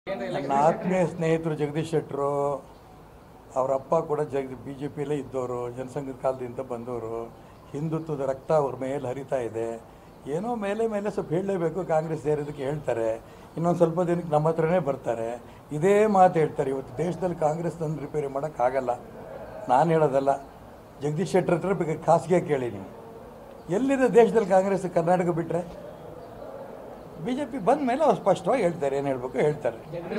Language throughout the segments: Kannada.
ನನ್ನ ಆತ್ಮೀಯ ಸ್ನೇಹಿತರು ಜಗದೀಶ್ ಶೆಟ್ಟರು ಅವರ ಅಪ್ಪ ಕೂಡ ಜಗ್ ಬಿ ಜೆ ಪಿಯಲ್ಲೇ ಇದ್ದವರು ಜನಸಂಘದ ಕಾಲದಿಂದ ಬಂದವರು ಹಿಂದುತ್ವದ ರಕ್ತ ಅವ್ರ ಮೇಲೆ ಹರಿತಾ ಇದೆ ಏನೋ ಮೇಲೆ ಮೇಲೆ ಸ್ವಲ್ಪ ಹೇಳಲೇಬೇಕು ಕಾಂಗ್ರೆಸ್ ಸೇರೋದಕ್ಕೆ ಹೇಳ್ತಾರೆ ಇನ್ನೊಂದು ಸ್ವಲ್ಪ ದಿನಕ್ಕೆ ನಮ್ಮ ಹತ್ರನೇ ಬರ್ತಾರೆ ಇದೇ ಮಾತು ಹೇಳ್ತಾರೆ ಇವತ್ತು ದೇಶದಲ್ಲಿ ಕಾಂಗ್ರೆಸ್ ತಂದು ರಿಪೇರಿ ಮಾಡೋಕ್ಕಾಗಲ್ಲ ನಾನು ಹೇಳೋದಲ್ಲ ಜಗದೀಶ್ ಶೆಟ್ಟರ್ ಹತ್ರ ಬೇಕಾದ್ರೆ ಖಾಸಗಿ ಕೇಳಿ ನೀವು ಎಲ್ಲಿದೆ ದೇಶದಲ್ಲಿ ಕಾಂಗ್ರೆಸ್ ಕರ್ನಾಟಕ ಬಿಟ್ಟರೆ ಬಿ ಜೆ ಪಿ ಬಂದ ಮೇಲೆ ಅವ್ರು ಸ್ಪಷ್ಟವಾಗಿ ಹೇಳ್ತಾರೆ ಏನು ಹೇಳಬೇಕು ಹೇಳ್ತಾರೆ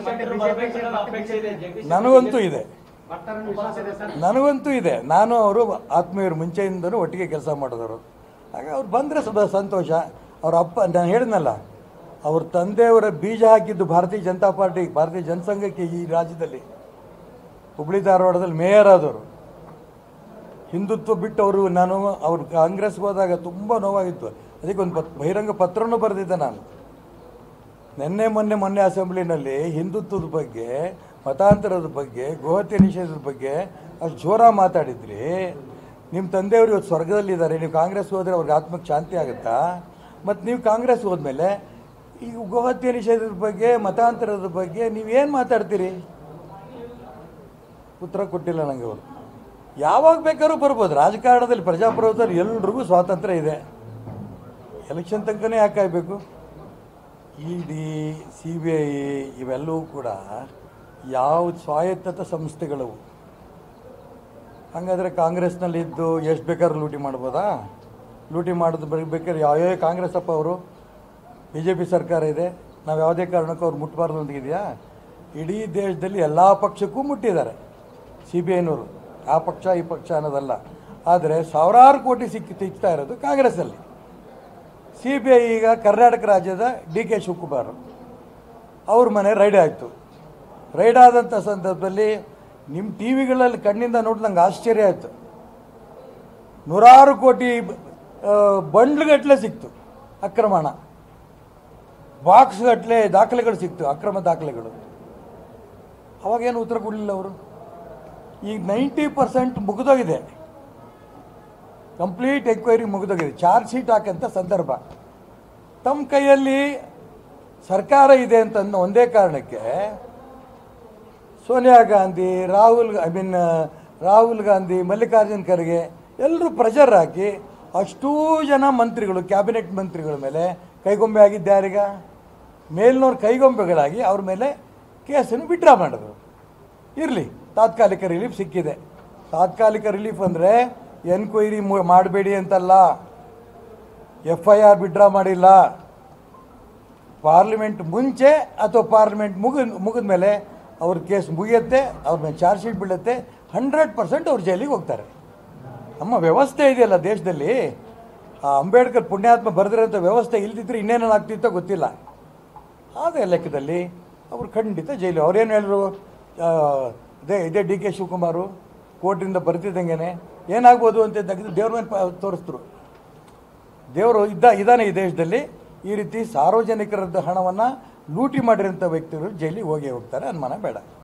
ನನಗಂತೂ ಇದೆ ನನಗಂತೂ ಇದೆ ನಾನು ಅವರು ಆತ್ಮೀಯರು ಮುಂಚೆಯಿಂದನೂ ಒಟ್ಟಿಗೆ ಕೆಲಸ ಮಾಡಿದವರು ಹಾಗೆ ಅವ್ರು ಬಂದರೆ ಸದಾ ಸಂತೋಷ ಅವ್ರ ಅಪ್ಪ ನಾನು ಹೇಳಿದ್ನಲ್ಲ ಅವ್ರ ತಂದೆಯವರ ಬೀಜ ಹಾಕಿದ್ದು ಭಾರತೀಯ ಜನತಾ ಪಾರ್ಟಿ ಭಾರತೀಯ ಜನಸಂಘಕ್ಕೆ ಈ ರಾಜ್ಯದಲ್ಲಿ ಹುಬ್ಳಿ ಧಾರವಾಡದಲ್ಲಿ ಮೇಯರ್ ಆದವರು ಹಿಂದುತ್ವ ಬಿಟ್ಟು ಅವರು ನಾನು ಅವ್ರು ಕಾಂಗ್ರೆಸ್ಗೆ ಹೋದಾಗ ತುಂಬ ನೋವಾಗಿತ್ತು ಅದಕ್ಕೆ ಒಂದು ಪತ್ ಬಹಿರಂಗ ಪತ್ರನೂ ಬರೆದಿದ್ದೆ ನಾನು ನಿನ್ನೆ ಮೊನ್ನೆ ಮೊನ್ನೆ ಅಸೆಂಬ್ಲಿನಲ್ಲಿ ಹಿಂದುತ್ವದ ಬಗ್ಗೆ ಮತಾಂತರದ ಬಗ್ಗೆ ಗೋಹತ್ಯೆ ನಿಷೇಧದ ಬಗ್ಗೆ ಅಷ್ಟು ಜೋರ ಮಾತಾಡಿದ್ರಿ ನಿಮ್ಮ ತಂದೆಯವರು ಇವತ್ತು ಸ್ವರ್ಗದಲ್ಲಿದ್ದಾರೆ ನೀವು ಕಾಂಗ್ರೆಸ್ಗೆ ಹೋದರೆ ಅವ್ರಿಗೆ ಆತ್ಮಕ್ಕೆ ಶಾಂತಿ ಆಗುತ್ತಾ ಮತ್ತು ನೀವು ಕಾಂಗ್ರೆಸ್ ಹೋದ್ಮೇಲೆ ಈಗ ಗೋಹತ್ಯೆ ನಿಷೇಧದ ಬಗ್ಗೆ ಮತಾಂತರದ ಬಗ್ಗೆ ನೀವೇನು ಮಾತಾಡ್ತೀರಿ ಉತ್ತರ ಕೊಟ್ಟಿಲ್ಲ ನನಗೆ ಅವರು ಯಾವಾಗ ಬೇಕಾದ್ರೂ ಬರ್ಬೋದು ರಾಜಕಾರಣದಲ್ಲಿ ಪ್ರಜಾಪ್ರಭುತ್ವದಲ್ಲಿ ಎಲ್ರಿಗೂ ಸ್ವಾತಂತ್ರ್ಯ ಇದೆ ಎಲೆಕ್ಷನ್ ತನಕನೇ ಯಾಕೆ ಕಾಯಬೇಕು E D C B I ಇವೆಲ್ಲವೂ ಕೂಡ ಯಾವ ಸ್ವಾಯತ್ತತ ಸಂಸ್ಥೆಗಳವು ಹಾಗಾದರೆ ಕಾಂಗ್ರೆಸ್ನಲ್ಲಿ ಇದ್ದು ಎಷ್ಟು ಬೇಕಾದ್ರೂ ಲೂಟಿ ಮಾಡ್ಬೋದಾ ಲೂಟಿ ಮಾಡೋದು ಬೇಕಾದ್ರೆ ಯಾವ್ಯಾವ ಕಾಂಗ್ರೆಸ್ ಅಪ್ಪ ಅವರು ಬಿ ಜೆ ಪಿ ಸರ್ಕಾರ ಇದೆ ನಾವು ಯಾವುದೇ ಕಾರಣಕ್ಕೂ ಅವ್ರು ಮುಟ್ಟಬಾರ್ದು ಅಂತ ಇದೆಯಾ ಇಡೀ ದೇಶದಲ್ಲಿ ಎಲ್ಲ ಪಕ್ಷಕ್ಕೂ ಮುಟ್ಟಿದ್ದಾರೆ ಸಿ ಬಿ ಐನವರು ಆ ಪಕ್ಷ ಈ ಪಕ್ಷ ಅನ್ನೋದಲ್ಲ ಆದರೆ ಸಾವಿರಾರು ಕೋಟಿ ಸಿಕ್ಕಿ ಸಿಗ್ತಾ ಇರೋದು ಕಾಂಗ್ರೆಸ್ಸಲ್ಲಿ ಸಿ ಬಿ ಐ ಈಗ ಕರ್ನಾಟಕ ರಾಜ್ಯದ ಡಿ ಕೆ ಶಿವಕುಮಾರ್ ಅವ್ರ ಮನೆ ರೈಡ್ ಆಯಿತು ರೈಡ್ ಆದಂಥ ಸಂದರ್ಭದಲ್ಲಿ ನಿಮ್ಮ ಟಿ ವಿಗಳಲ್ಲಿ ಕಣ್ಣಿಂದ ನೋಡಿ ನಂಗೆ ಆಶ್ಚರ್ಯ ಆಯಿತು ನೂರಾರು ಕೋಟಿ ಬಂಡ್ಲುಗಟ್ಟಲೆ ಸಿಕ್ತು ಅಕ್ರಮಣ ಬಾಕ್ಸ್ಗಟ್ಟಲೆ ದಾಖಲೆಗಳು ಸಿಕ್ತು ಅಕ್ರಮ ದಾಖಲೆಗಳು ಅವಾಗೇನು ಉತ್ತರ ಕೊಡಲಿಲ್ಲ ಅವರು ಈಗ ನೈಂಟಿ ಪರ್ಸೆಂಟ್ ಮುಗಿದೋಗಿದೆ ಕಂಪ್ಲೀಟ್ ಎನ್ಕ್ವೈರಿ ಮುಗಿದೋಗಿದೆ ಚಾರ್ಜ್ ಶೀಟ್ ಹಾಕಂತ ಸಂದರ್ಭ ತಮ್ಮ ಕೈಯಲ್ಲಿ ಸರ್ಕಾರ ಇದೆ ಅಂತ ಅನ್ನೋ ಒಂದೇ ಕಾರಣಕ್ಕೆ ಸೋನಿಯಾ ಗಾಂಧಿ ರಾಹುಲ್ ಐ ಮೀನ್ ರಾಹುಲ್ ಗಾಂಧಿ ಮಲ್ಲಿಕಾರ್ಜುನ್ ಖರ್ಗೆ ಎಲ್ಲರೂ ಪ್ರೆಷರ್ ಹಾಕಿ ಅಷ್ಟೂ ಜನ ಮಂತ್ರಿಗಳು ಕ್ಯಾಬಿನೆಟ್ ಮಂತ್ರಿಗಳ ಮೇಲೆ ಕೈಗೊಂಬೆ ಆಗಿದ್ದು ಯಾರೀಗ ಮೇಲ್ನವ್ರ ಕೈಗೊಂಬೆಗಳಾಗಿ ಅವ್ರ ಮೇಲೆ ಕೇಸನ್ನು ವಿಡ್ರಾ ಮಾಡಿದ್ರು ಇರಲಿ ತಾತ್ಕಾಲಿಕ ರಿಲೀಫ್ ಸಿಕ್ಕಿದೆ ತಾತ್ಕಾಲಿಕ ರಿಲೀಫ್ ಅಂದರೆ ಎನ್ಕ್ವೈರಿ ಮಾಡಬೇಡಿ ಅಂತಲ್ಲ ಎಫ್ ಐ ಆರ್ ವಿಡ್ರಾ ಮಾಡಿಲ್ಲ ಪಾರ್ಲಿಮೆಂಟ್ ಮುಂಚೆ ಅಥವಾ ಪಾರ್ಲಿಮೆಂಟ್ ಮುಗಿದ ಮುಗಿದ ಮೇಲೆ ಅವ್ರ ಕೇಸ್ ಮುಗಿಯುತ್ತೆ ಅವ್ರ ಮೇಲೆ ಚಾರ್ಜ್ ಶೀಟ್ ಬೀಳುತ್ತೆ ಹಂಡ್ರೆಡ್ ಪರ್ಸೆಂಟ್ ಅವ್ರು ಜೈಲಿಗೆ ಹೋಗ್ತಾರೆ ನಮ್ಮ ವ್ಯವಸ್ಥೆ ಇದೆಯಲ್ಲ ದೇಶದಲ್ಲಿ ಆ ಅಂಬೇಡ್ಕರ್ ಪುಣ್ಯಾತ್ಮ ಬರೆದಿರೋಂಥ ವ್ಯವಸ್ಥೆ ಇಲ್ದಿದ್ರೆ ಇನ್ನೇನು ಆಗ್ತಿತ್ತೋ ಗೊತ್ತಿಲ್ಲ ಅದೇ ಲೆಕ್ಕದಲ್ಲಿ ಅವರು ಖಂಡಿತ ಜೈಲು ಅವ್ರೇನು ಹೇಳಿದ್ರು ಆ, ಇದೇ ಇದೇ ಡಿ ಕೆ ಶಿವಕುಮಾರು ಕೋರ್ಟಿಂದ ಬರ್ತಿದ್ದಂಗೆ ಏನಾಗ್ಬೋದು ಅಂತ ತೆಗೆದು ದೇವ್ರ ಮೇಲೆ ಪ- ತೋರಿಸಿದ್ರು ದೇವರು ಇದ್ದ ಇದ್ದಾನೆ ಈ ದೇಶದಲ್ಲಿ ಈ ರೀತಿ ಸಾರ್ವಜನಿಕರದ ಹಣವನ್ನು ಲೂಟಿ ಮಾಡಿರೋಂಥ ವ್ಯಕ್ತಿಗಳು ಜೈಲಿಗೆ ಹೋಗಿ ಹೋಗ್ತಾರೆ ಅನುಮಾನ ಬೇಡ